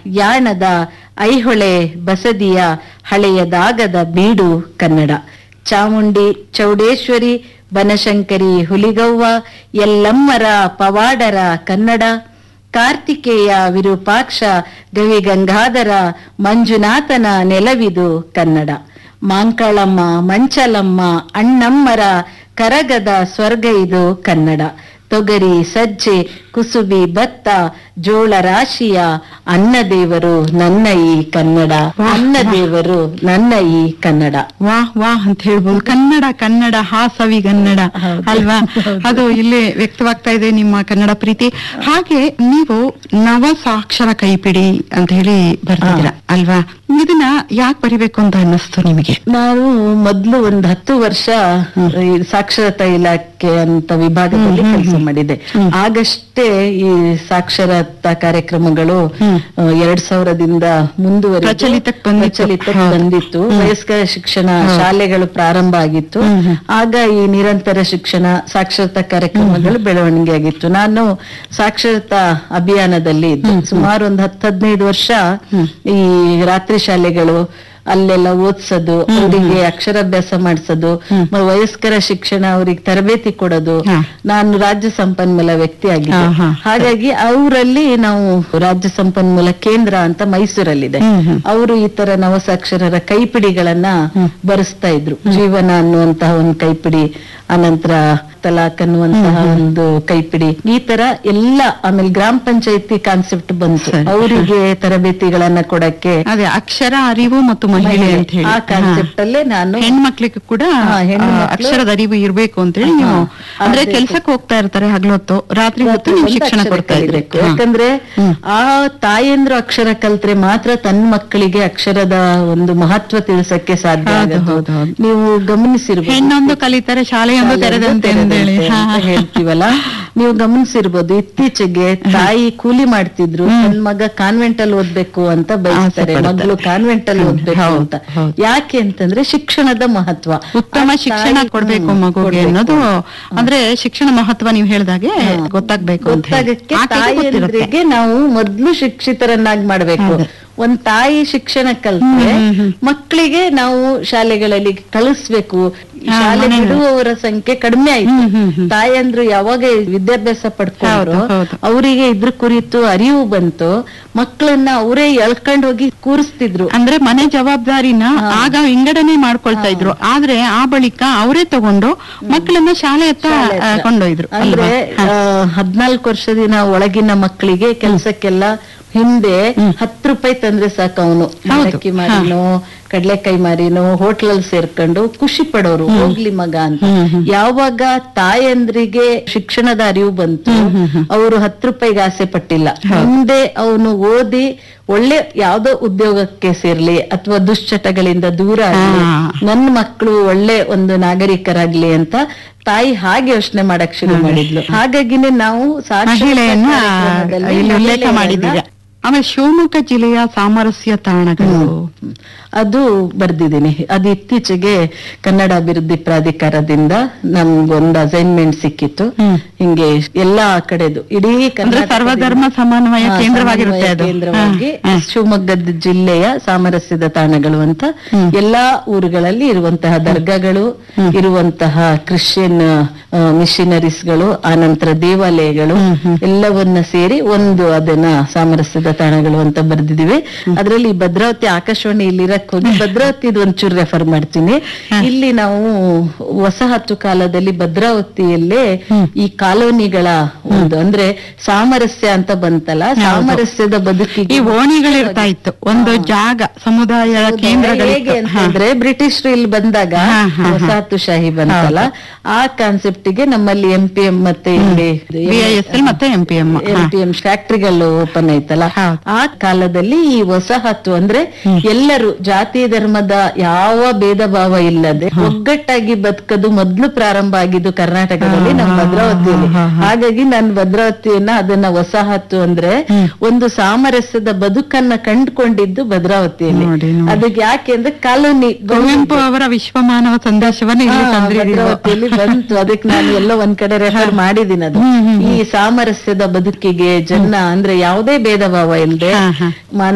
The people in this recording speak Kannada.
ಯಾಣದ ಐಹೊಳೆ ಬಸದಿಯ ಹಳೆಯದಾಗದ ಬೀಡು ಕನ್ನಡ ಚಾಮುಂಡಿ ಚೌಡೇಶ್ವರಿ ಬನಶಂಕರಿ ಹುಲಿಗವ್ವ ಎಲ್ಲಮ್ಮರ ಪವಾಡರ ಕನ್ನಡ ಕಾರ್ತಿಕೇಯ ವಿರೂಪಾಕ್ಷ ಗವಿಗಂಗಾಧರ ಮಂಜುನಾಥನ ನೆಲವಿದು ಕನ್ನಡ ಮಾಂಕಳಮ್ಮ ಮಂಚಲಮ್ಮ ಅಣ್ಣಮ್ಮರ ಕರಗದ ಸ್ವರ್ಗ ಇದು ಕನ್ನಡ ತೊಗರಿ ಸಜ್ಜೆ ಕುಸುಬಿ ಭತ್ತ ಜೋಳ ರಾಶಿಯ ಅನ್ನದೇವರು ನನ್ನ ಈ ಕನ್ನಡ ಅನ್ನದೇವರು ನನ್ನ ಈ ಕನ್ನಡ ವಾಹ್ ವಾಹ್ ಅಂತ ಹೇಳ್ಬೋದು ಕನ್ನಡ ಕನ್ನಡ ಹಾಸವಿ ಕನ್ನಡ ಹೌದು. ಅಲ್ವಾ ಅದು ಇಲ್ಲಿ ವ್ಯಕ್ತವಾಗ್ತಾ ಇದೆ ನಿಮ್ಮ ಕನ್ನಡ ಪ್ರೀತಿ ಹಾಗೆ ನೀವು ನವ ಸಾಕ್ಷರ ಕೈಪಿಡಿ ಅಂತ ಹೇಳಿ ಬರ್ತಿದ್ದೀರಾ ಅಲ್ವಾ ಇದನ್ನ ಯಾಕೆ ಬರಿಬೇಕು ಅಂತ ಅನ್ನಿಸ್ತು ನಿಮಗೆ ನಾನು ಮೊದ್ಲು ಒಂದ್ ಹತ್ತು ವರ್ಷ ಈ ಸಾಕ್ಷರತಾ ಇಲಾಖೆ ಅಂತ ವಿಭಾಗದಲ್ಲಿ ಕೆಲಸ ಮಾಡಿದೆ ಆಗಷ್ಟೇ ಈ ಸಾಕ್ಷರತಾ ಕಾರ್ಯಕ್ರಮಗಳು ಆ, ಎರಡ್ ಸಾವಿರದಿಂದ ಮುಂದುವರೆದು ಪ್ರಚಲಿತಕ್ಕೆ ಬಂದಿತ್ತು. ಪ್ರಚಲಿತಕ್ಕೆ ಹೌದು. ಬಂದಿತ್ತು ವಯಸ್ಕ ಶಿಕ್ಷಣ ಶಾಲೆಗಳು ಪ್ರಾರಂಭ ಆಗಿತ್ತು ಆಗ ಈ ನಿರಂತರ ಶಿಕ್ಷಣ ಸಾಕ್ಷರತಾ ಕಾರ್ಯಕ್ರಮಗಳು ಬೆಳವಣಿಗೆ ಆಗಿತ್ತು ನಾನು ಸಾಕ್ಷರತಾ ಅಭಿಯಾನದಲ್ಲಿ ಇದ್ದೆ ಸುಮಾರು ಒಂದು ಹತ್ತು ಹದಿನೈದು ವರ್ಷ ಈ ರಾತ್ರಿ ಶಾಲೆಗಳು ಅಲ್ಲೆಲ್ಲ ಓದ್ಸೋದು ಅವರಿಗೆ ಅಕ್ಷರಾಭ್ಯಾಸ ಮಾಡಿಸೋದು ಮ- ವಯಸ್ಕರ ಶಿಕ್ಷಣ ಅವರಿಗೆ ತರಬೇತಿ ಕೊಡೋದು ಹಾ. ನಾನು ರಾಜ್ಯ ಸಂಪನ್ಮೂಲ ವ್ಯಕ್ತಿ ಆಗಿದ್ದೆ ಹಾ, ಹಾ. ಹಾಗಾಗಿ ಅವರಲ್ಲಿ ನಾವು ರಾಜ್ಯ ಸಂಪನ್ಮೂಲ ಕೇಂದ್ರ ಅಂತ ಮೈಸೂರಲ್ಲಿದೆ ಹ್ಮ್, ಹ್ಮ್. ಅವರು ಈ ತರ ನವಸಾಕ್ಷರರ ಕೈಪಿಡಿಗಳನ್ನ ಬರೆಸ್ತಾ ಇದ್ರು ಜೀವನ ಅನ್ನುವಂತಹ ಒಂದು ಕೈಪಿಡಿ ಅನಂತರ ತಲಾಕ್ ಅನ್ನುವಂತಹ ಒಂದು ಕೈಪಿಡಿ ಈ ತರ ಎಲ್ಲ ಆಮೇಲೆ ಗ್ರಾಮ ಪಂಚಾಯತಿ ಕಾನ್ಸೆಪ್ಟ್ ಬಂತು ಸರಿ. ಅವರಿಗೆ ತರಬೇತಿಗಳನ್ನ ಕೊಡಕ್ಕೆ ಅದೇ ಅಕ್ಷರ ಅರಿವು ಮತ್ತು ಮಹಿಳೆ ಅಂತ ಹೇಳಿ ಆ ಕಾನ್ಸೆಪ್ಟ್ ಅಲ್ಲೇ ನಾನು ಹೆಣ್ಮಕ್ಳಿಗೆ ಕೂಡ ಹಾ, ಹೆಣ್ಣು ಆ, ಮಕ್ಳು- ಅಕ್ಷರದ ಅರಿವು ಇರ್ಬೇಕು ಅಂತ ಹೇಳಿ ನೀವು ಹಾ, ಅಂದ್ರೆ ಅದೇ. ಕೆಲ್ಸಕ್ಕೆ ಹೋಗ್ತಾ ಇರ್ತಾರೆ ಹಗಲೊತ್ತು ರಾತ್ರಿ ಹೊತ್ತು ನೀವು ಒಂದು ಶಿಕ್ಷಣ ಅಕ್ಷರ ಕೊಡ್ತಾ ಇದ್ರಿ ಕಲಿಬೇಕು. ಯಾಕಂದ್ರೆ ಆ ತಾಯಂದ್ರು ಅಕ್ಷರ ಕಲ್ತ್ರೆ ಮಾತ್ರ ತನ್ನ ಮಕ್ಕಳಿಗೆ ಅಕ್ಷರದ ಒಂದು ಮಹತ್ವ ತಿಳಿಸಕ್ಕೆ ಸಾಧ್ಯ ಹೌದು, ಆಗೋದು. ಹೌದು, ಹೌದು. ನೀವು ಗಮನಿಸಿರ್ಬೋದು ಹೆಣ್ಣೊಂದು ಕಲಿತಾರೆ ಶಾಲೆಯೊಂದು ತೆರೆದಂತೆ ಅಂತೇಳಿ ಹಾ, ಅಂತ ಹೇಳ್ತೀವಲ್ಲ ನೀವು ಗಮನಿಸಿರ್ಬೋದು ಇತ್ತೀಚೆಗೆ ತಾಯಿ ಕೂಲಿ ಮಾಡ್ತಿದ್ರು ತನ್ನ ಮಗ ಕಾನ್ವೆಂಟ್ ಅಲ್ಲಿ ಓದ್ಬೇಕು ಅಂತ ಬಯಸ್ತಾರೆ ಆಸೆ ಮಗಳು ಕಾನ್ವೆಂಟ್ ಅಲ್ಲಿ ಓದ್ಬೇಕು ಹೌದು, ಅಂತ ಹೌದು. ಯಾಕೆ ಅಂತಂದ್ರೆ ಶಿಕ್ಷಣದ ಮಹತ್ವ ಉತ್ತಮ ಆ ಶಿಕ್ಷಣ ತಾಯಿ- ಕೊಡ್ಬೇಕು ಹ್ಮ್, ಮಗುಗೆ ಕೊಡ್ಬೇಕು. ಅನ್ನೋದು ಅಂದ್ರೆ ಶಿಕ್ಷಣ ಮಹತ್ವ ನೀವು ಹೇಳ್ದಾಗೆ ಗೊತ್ತಾಗ್ಬೇಕು ಅಂತ ಹೇಳಿ. ಗೊತ್ತಾಗಕ್ಕೆ ಆಕೆಗೆ ಗೊತ್ತಿರುತ್ತೆ. ತಾಯಿಯಂದ್ರಿಗೆ ನಾವು ಮೊದ್ಲು ಶಿಕ್ಷಿತರನ್ನಾಗಿ ಮಾಡ್ಬೇಕು ಒಂದ್ ತಾಯಿ ಶಿಕ್ಷಣ ಕಲ್ತ್ರೆ ಮಕ್ಕಳಿಗೆ ನಾವು ಶಾಲೆಗಳಲ್ಲಿ ಕಳಿಸ್ಬೇಕು ಹಾ, ಶಾಲೆ ಮನೆಯಲ್ಲಿ. ಬಿಡುವವರ ಸಂಖ್ಯೆ ಕಡಿಮೆ ಆಯ್ತು ಹ್ಮ್, ಹ್ಮ್, ಹ್ಮ್. ತಾಯಂದ್ರು ಯಾವಾಗ ವಿದ್ಯಾಭ್ಯಾಸ ಪಡ್ಕೊಂಡ್ರು ಹೌದು, ಹೌದು. ಅವರಿಗೆ ಇದ್ರ ಕುರಿತು ಅರಿವು ಬಂತು ಮಕ್ಕಳನ್ನ ಅವರೇ ಎಳ್ಕೊಂಡ್ ಹೋಗಿ ಕೂರಿಸ್ತಿದ್ರು ಅಂದ್ರೆ ಮನೆ ಜವಾಬ್ದಾರಿನ ಆಗ ವಿಂಗಡಣೆ ಮಾಡ್ಕೊಳ್ತಾ ಇದ್ರು ಆದ್ರೆ ಆ ಬಳಿಕ ಅವರೇ ತಗೊಂಡು ಮಕ್ಕಳನ್ನ ಶಾಲೆ ಹತ್ರ ಆ, ಕೊಂಡೊಯ್ದ್ರು ಅಂದ್ರೆ ಅಲ್ವಾ? ಹದ್ನಾಲ್ಕು ವರ್ಷದಿನ ಒಳಗಿನ ಮಕ್ಕಳಿಗೆ ಕೆಲ್ಸಕ್ಕೆಲ್ಲ ಹಿಂದೆ ಹತ್ತು ರೂಪಾಯಿ ತಂದ್ರೆ ಸಾಕು ಅವನು ಅವಲಕ್ಕಿ ಮಾರಿನೋ ಕಡ್ಲೆಕಾಯಿ ಮಾರಿನೋ ಹೋಟ್ಲಲ್ಲಿ ಸೇರ್ಕೊಂಡು ಖುಷಿ ಪಡೋರು ಹೋಗ್ಲಿ ಮಗ ಅಂತ ಯಾವಾಗ ತಾಯಂದ್ರಿಗೆ ಶಿಕ್ಷಣದ ಅರಿವು ಬಂತು ಅವರು ಹತ್ತು ರೂಪಾಯಿಗೆ ಆಸೆ ಪಟ್ಟಿಲ್ಲ ಮುಂದೆ ಅವನು ಓದಿ ಒಳ್ಳೆ ಯಾವ್ದೋ ಉದ್ಯೋಗಕ್ಕೆ ಸೇರ್ಲಿ ಅಥವಾ ದುಶ್ಚಟಗಳಿಂದ ದೂರ ಆಗ್ಲಿ ಹಾ. ನನ್ನ ಮಕ್ಕಳು ಒಳ್ಳೆ ಒಂದು ನಾಗರಿಕರಾಗ್ಲಿ ಅಂತ ತಾಯಿ ಹಾಗೆ ಯೋಚನೆ ಮಾಡಕ್ ಶುರು ಮಾಡಿದ್ಲು ಹಾಗಾಗಿನೇ ನಾವು ಸಾಕ್ಷರತಾ ಮಹಿಳೆಯನ್ನ ಕಾರ್ಯಕ್ರಮದಲ್ಲಿ ಇಲ್ಲಿ ಉಲ್ಲೇಖ ಮಹಿಳೆಯರನ್ನ- ಮಾಡಿದ್ದೀರಾ ಆಮೇಲೆ ಶಿವಮೊಗ್ಗ ಜಿಲ್ಲೆಯ ಸಾಮರಸ್ಯ ತಾಣಗಳು ಅದು ಬರ್ದಿದ್ದೀನಿ ಅದು ಇತ್ತೀಚೆಗೆ ಕನ್ನಡ ಅಭಿವೃದ್ಧಿ ಪ್ರಾಧಿಕಾರದಿಂದ ನಮ್ಗೊಂದು ಅಸೈನ್ಮೆಂಟ್ ಸಿಕ್ಕಿತ್ತು ಹ್ಮ್. ಹಿಂಗೆ ಎಲ್ಲಾ ಕಡೆದು ಇಡೀ ಅಂದ್ರೆ ಕರ್ನಾಟಕದಿಂದ- ಸರ್ವಧರ್ಮ ಸಮನ್ವಯ ಹಾ, ಕೇಂದ್ರವಾಗಿರುತ್ತೆ ಸಮನ್ವಯ ಅದು ಕೇಂದ್ರವಾಗಿ ಹಾ, ಹಾ. ಶಿವಮೊಗ್ಗದ ಜಿಲ್ಲೆಯ ಸಾಮರಸ್ಯದ ತಾಣಗಳು ಅಂತ ಎಲ್ಲಾ ಊರುಗಳಲ್ಲಿ ಇರುವಂತಹ ದರ್ಗಾಗಳು ಇರುವಂತಹ ಕ್ರಿಶ್ಚಿಯನ್ ಮಿಷನರೀಸ್ಗಳು ಆನಂತರ ದೇವಾಲಯಗಳು ಎಲ್ಲವನ್ನ ಸೇರಿ ಒಂದು ಅದನ್ನ ಸಾಮರಸ್ಯದ ತಾಣಗಳು ಅಂತ ಬರ್ದಿದೀವಿ ಅದರಲ್ಲಿ ಭದ್ರಾವತಿ ಆಕಾಶವಾಣಿ ಇಲ್ಲಿ ಇರಕ್ ಹೋಗಿ ಭದ್ರಾವತಿದು ಒಂಚೂರು ರೆಫರ್ ಮಾಡ್ತೀನಿ ಇಲ್ಲಿ ನಾವು ವಸಾಹತು ಕಾಲದಲ್ಲಿ ಭದ್ರಾವತಿಯಲ್ಲೇ ಈ ಕಾಲೋನಿಗಳ ಒಂದು ಅಂದ್ರೆ ಸಾಮರಸ್ಯ ಅಂತ ಬಂತಲ್ಲ ಸಾಮರಸ್ಯದ ಬದುಕಿಗೆ ಈ ಓಣಿಗಳಿರ್ತಾ ಇತ್ತು ಒಂದು ಜಾಗ ಸಮುದಾಯ ಹೇಗೆ ಕೇಂದ್ರಗಳಿತ್ತು ಹಾ. ಅಂತಂದ್ರೆ ಬ್ರಿಟಿಷರು ಇಲ್ಲಿ ಬಂದಾಗ ಹಾ, ಹಾ, ಹಾ. ವಸಾಹತುಶಾಹಿ ಬಂತಲ್ಲ ಆ ಕಾನ್ಸೆಪ್ಟ್ ಗೆ ನಮ್ಮಲ್ಲಿ ಎಂ ಪಿ ಎಂ ಮತ್ತೆ ಇಲ್ಲಿ ಬಿಐಎಸ್ಎಲ್ ಮತ್ತೆ M P M M P M ಫ್ಯಾಕ್ಟ್ರಿಗಳು ಓಪನ್ ಆಯ್ತಲ್ಲ ಹೌದು. ಆ ಕಾಲದಲ್ಲಿ ಈ ವಸಾಹತು ಅಂದ್ರೆ ಎಲ್ಲರೂ ಜಾತಿ ಧರ್ಮದ ಯಾವ ಭೇದ ಭಾವ ಇಲ್ಲದೆ ಒಗ್ಗಟ್ಟಾಗಿ ಬದುಕದು ಮೊದ್ಲು ಪ್ರಾರಂಭ ಆಗಿದ್ದು ಕರ್ನಾಟಕದಲ್ಲಿ ನಮ್ಮ ಭದ್ರಾವತಿಯಲ್ಲಿ ಹಾಗಾಗಿ ನಾನು ಭದ್ರಾವತಿಯನ್ನ ಅದನ್ನ ವಸಾಹತು ಅಂದ್ರೆ ಒಂದು ಸಾಮರಸ್ಯದ ಬದುಕನ್ನ ಕಂಡುಕೊಂಡಿದ್ದು ಭದ್ರಾವತಿಯಲ್ಲಿ ನೋಡಿ, ನೋಡಿ. ಅದಕ್ಕೆ ಯಾಕೆ ಅಂದ್ರೆ ಕಾಲೋನಿ ಕುವೆಂಪು ಅವರ ವಿಶ್ವಮಾನವ ಸಂದೇಶವನ್ನ ಇಲ್ಲಿ ಹಾ, ತಂದಿದ್ದೀವಿ ಭದ್ರಾವತಿಯಲ್ಲಿ ಬಂತು ಅದಕ್ಕೆ ನಾನು ಎಲ್ಲೋ ಒಂದ್ ಕಡೆ ರೆಫರ್ ಮಾಡಿದ್ದೀನಿ ಅದು ಈ ಸಾಮರಸ್ಯದ ಬದುಕಿಗೆ ಜನ ಅಂದ್ರೆ ಯಾವುದೇ ಭೇದ ಭಾವ ಇಲ್ಲದೆ ಹಾ, ಹಾ.